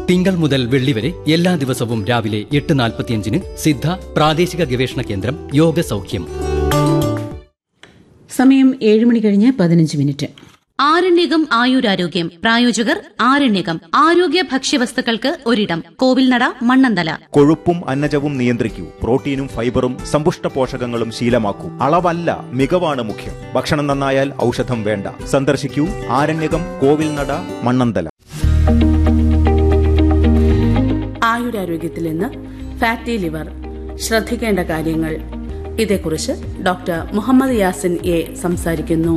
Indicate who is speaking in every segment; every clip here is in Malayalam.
Speaker 1: തിങ്കൾ മുതൽ വെള്ളി വരെ എല്ലാ ദിവസവും രാവിലെ എട്ട് നാൽപ്പത്തിയഞ്ചിന് സിദ്ധ പ്രാദേശിക ഗവേഷണ കേന്ദ്രം യോഗ സൗഖ്യം
Speaker 2: സമയം ഏഴ് മണി കഴിഞ്ഞ് പതിനഞ്ച് മിനിറ്റ്
Speaker 3: ആരണ്യകം ആയുരാരോഗ്യം പ്രായോജകർ ആരണ്യകം ആരോഗ്യ ഭക്ഷ്യവസ്തുക്കൾക്ക് ഒരിടം കോവിൽനട മണ്ണന്തല
Speaker 4: കൊഴുപ്പും അന്നജവും നിയന്ത്രിക്കൂ പ്രോട്ടീനും ഫൈബറും സമ്പുഷ്ട പോഷകങ്ങളും ശീലമാക്കൂ അളവല്ല മികവാണ് മുഖ്യം ഭക്ഷണം നന്നായാൽ ഔഷധം വേണ്ട സന്ദർശിക്കൂ ആരണ്യകം കോവിൽനട മണ്ണന്തല
Speaker 5: ആയുരാരോഗ്യത്തിൽ നിന്ന് ഫാറ്റി ലിവർ ശ്രദ്ധിക്കേണ്ട കാര്യങ്ങൾ ഇതേക്കുറിച്ച് ഡോക്ടർ മുഹമ്മദ് യാസിൻ എ സംസാരിക്കുന്നു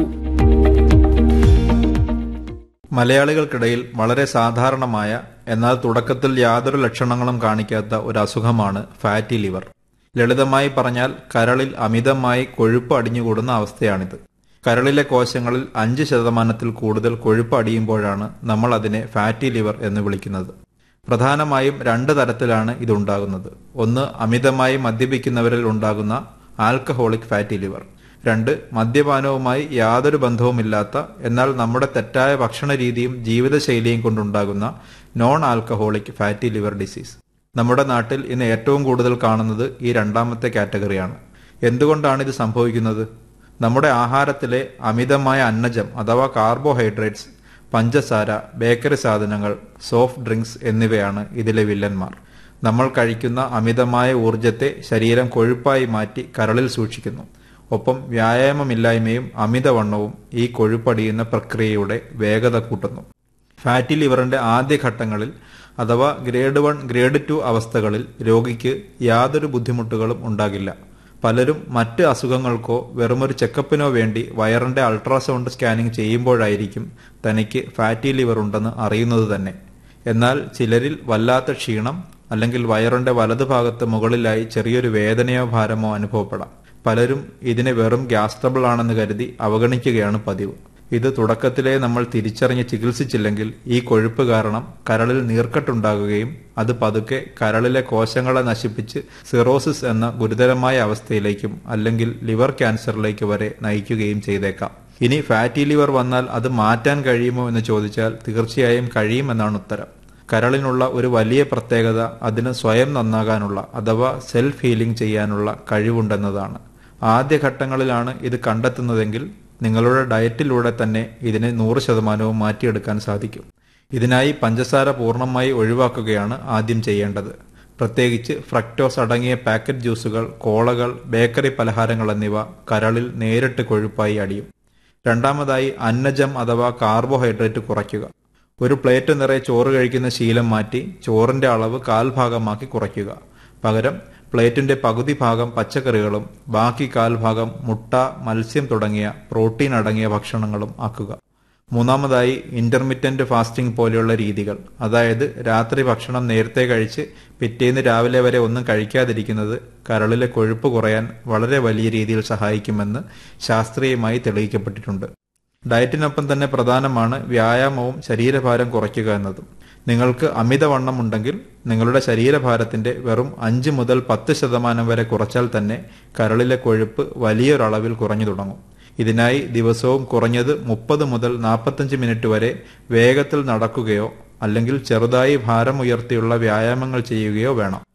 Speaker 6: മലയാളികൾക്കിടയിൽ വളരെ സാധാരണമായ എന്നാൽ തുടക്കത്തിൽ യാതൊരു ലക്ഷണങ്ങളും കാണിക്കാത്ത ഒരു അസുഖമാണ് ഫാറ്റി ലിവർ ലളിതമായി പറഞ്ഞാൽ കരളിൽ അമിതമായി കൊഴുപ്പ് അടിഞ്ഞുകൂടുന്ന അവസ്ഥയാണിത് കരളിലെ കോശങ്ങളിൽ അഞ്ച് ശതമാനത്തിൽ കൂടുതൽ കൊഴുപ്പ് അടിയുമ്പോഴാണ് നമ്മൾ അതിനെ ഫാറ്റി ലിവർ എന്ന് വിളിക്കുന്നത് പ്രധാനമായും രണ്ട് തരത്തിലാണ് ഇതുണ്ടാകുന്നത് ഒന്ന് അമിതമായി മദ്യപിക്കുന്നവരിൽ ഉണ്ടാകുന്ന ആൽക്കഹോളിക് ഫാറ്റി ലിവർ രണ്ട് മദ്യപാനവുമായി യാതൊരു ബന്ധവുമില്ലാത്ത എന്നാൽ നമ്മുടെ തെറ്റായ ഭക്ഷണ രീതിയും ജീവിതശൈലിയും കൊണ്ടുണ്ടാകുന്ന non alcoholic fatty liver disease നമ്മുടെ നാട്ടിൽ ഇന്ന് ഏറ്റവും കൂടുതൽ കാണുന്നത് ഈ രണ്ടാമത്തെ കാറ്റഗറിയാണ് എന്തുകൊണ്ടാണ് ഇത് സംഭവിക്കുന്നത് നമ്മുടെ ആഹാരത്തിലെ അമിതമായ അന്നജം അഥവാ കാർബോഹൈഡ്രേറ്റ്സ് പഞ്ചസാര ബേക്കറി സാധനങ്ങൾ സോഫ്റ്റ് ഡ്രിങ്ക്സ് എന്നിവയാണ് ഇതിലെ വില്ലന്മാർ നമ്മൾ കഴിക്കുന്ന അമിതമായ ഊർജത്തെ ശരീരം കൊഴുപ്പായി മാറ്റി കരളിൽ സൂക്ഷിക്കുന്നു ഒപ്പം വ്യായാമമില്ലായ്മയും അമിതവണ്ണവും ഈ കൊഴുപ്പടിയുന്ന പ്രക്രിയയുടെ വേഗത കൂട്ടുന്നു ഫാറ്റി ലിവറിന്റെ ആദ്യഘട്ടങ്ങളിൽ അഥവാ ഗ്രേഡ് വൺ ഗ്രേഡ് ടു അവസ്ഥകളിൽ രോഗിക്ക് യാതൊരു ബുദ്ധിമുട്ടുകളും ഉണ്ടാകില്ല പലരും മറ്റ് അസുഖങ്ങൾക്കോ വെറുമൊരു ചെക്കപ്പിനോ വേണ്ടി വയറിന്റെ അൾട്രാസൗണ്ട് സ്കാനിംഗ് ചെയ്യുമ്പോഴായിരിക്കും തനിക്ക് ഫാറ്റി ലിവർ ഉണ്ടെന്ന് അറിയുന്നത് തന്നെ എന്നാൽ ചിലരിൽ വല്ലാത്ത ക്ഷീണം അല്ലെങ്കിൽ വയറിന്റെ വലതുഭാഗത്ത് മുകളിലായി ചെറിയൊരു വേദനയോ ഭാരമോ അനുഭവപ്പെടാം പലരും ഇതിനെ വെറും ഗ്യാസ് ട്രബിൾ ആണെന്ന് കരുതി അവഗണിക്കുകയാണ് പതിവ് ഇത് തുടക്കത്തിലെ നമ്മൾ തിരിച്ചറിഞ്ഞ് ചികിത്സിച്ചില്ലെങ്കിൽ ഈ കൊഴുപ്പ് കാരണം കരളിൽ നീർക്കെട്ടുണ്ടാകുകയും അത് പതുക്കെ കരളിലെ കോശങ്ങളെ നശിപ്പിച്ച് സിറോസിസ് എന്ന ഗുരുതരമായ അവസ്ഥയിലേക്കും അല്ലെങ്കിൽ ലിവർ ക്യാൻസറിലേക്ക് വരെ നയിക്കുകയും ചെയ്തേക്കാം ഇനി ഫാറ്റി ലിവർ വന്നാൽ അത് മാറ്റാൻ കഴിയുമോ എന്ന് ചോദിച്ചാൽ തീർച്ചയായും കഴിയുമെന്നാണ് ഉത്തരം കരളിനുള്ള ഒരു വലിയ പ്രത്യേകത അതിന് സ്വയം നന്നാകാനുള്ള അഥവാ സെൽഫ് ഹീലിംഗ് ചെയ്യാനുള്ള കഴിവുണ്ടെന്നതാണ് ആദ്യഘട്ടങ്ങളിലാണ് ഇത് കണ്ടെത്തുന്നതെങ്കിൽ നിങ്ങളുടെ ഡയറ്റിലൂടെ തന്നെ ഇതിനെ നൂറ് ശതമാനവും മാറ്റിയെടുക്കാൻ സാധിക്കും ഇതിനായി പഞ്ചസാര പൂർണ്ണമായി ഒഴിവാക്കുകയാണ് ആദ്യം ചെയ്യേണ്ടത് പ്രത്യേകിച്ച് ഫ്രക്ടോസ് അടങ്ങിയ പാക്കറ്റ് ജ്യൂസുകൾ കോളകൾ ബേക്കറി പലഹാരങ്ങൾ എന്നിവ കരളിൽ നേരിട്ട് കൊഴുപ്പായി അടിയും രണ്ടാമതായി അന്നജം അഥവാ കാർബോഹൈഡ്രേറ്റ് കുറയ്ക്കുക ഒരു പ്ലേറ്റ് നിറയെ ചോറ് കഴിക്കുന്ന ശീലം മാറ്റി ചോറിന്റെ അളവ് കാൽഭാഗമാക്കി കുറയ്ക്കുക പകരം പ്ലേറ്റിന്റെ പകുതി ഭാഗം പച്ചക്കറികളും ബാക്കി കാൽഭാഗം മുട്ട മത്സ്യം തുടങ്ങിയ പ്രോട്ടീൻ അടങ്ങിയ ഭക്ഷണങ്ങളും ആക്കുക മൂന്നാമതായി ഇന്റർമിറ്റന്റ് ഫാസ്റ്റിംഗ് പോലെയുള്ള രീതികൾ അതായത് രാത്രി ഭക്ഷണം നേരത്തെ കഴിച്ച് പിറ്റേന്ന് രാവിലെ വരെ ഒന്നും കഴിക്കാതിരിക്കുന്നത് കരളിലെ കൊഴുപ്പ് കുറയാൻ വളരെ വലിയ രീതിയിൽ സഹായിക്കുമെന്ന് ശാസ്ത്രീയമായി തെളിയിക്കപ്പെട്ടിട്ടുണ്ട് ഡയറ്റിനൊപ്പം തന്നെ പ്രധാനമാണ് വ്യായാമവും ശരീരഭാരം കുറയ്ക്കുക എന്നതും നിങ്ങൾക്ക് അമിതവണ്ണം ഉണ്ടെങ്കിൽ നിങ്ങളുടെ ശരീരഭാരത്തിന്റെ വെറും അഞ്ച് മുതൽ പത്ത് ശതമാനം വരെ കുറച്ചാൽ തന്നെ കരളിലെ കൊഴുപ്പ് വലിയൊരളവിൽ കുറഞ്ഞു തുടങ്ങും ഇതിനായി ദിവസവും കുറഞ്ഞത് മുപ്പത് മുതൽ നാൽപ്പത്തഞ്ച് മിനിറ്റ് വരെ വേഗത്തിൽ നടക്കുകയോ അല്ലെങ്കിൽ ചെറുതായി ഭാരം ഉയർത്തിയുള്ള വ്യായാമങ്ങൾ ചെയ്യുകയോ വേണം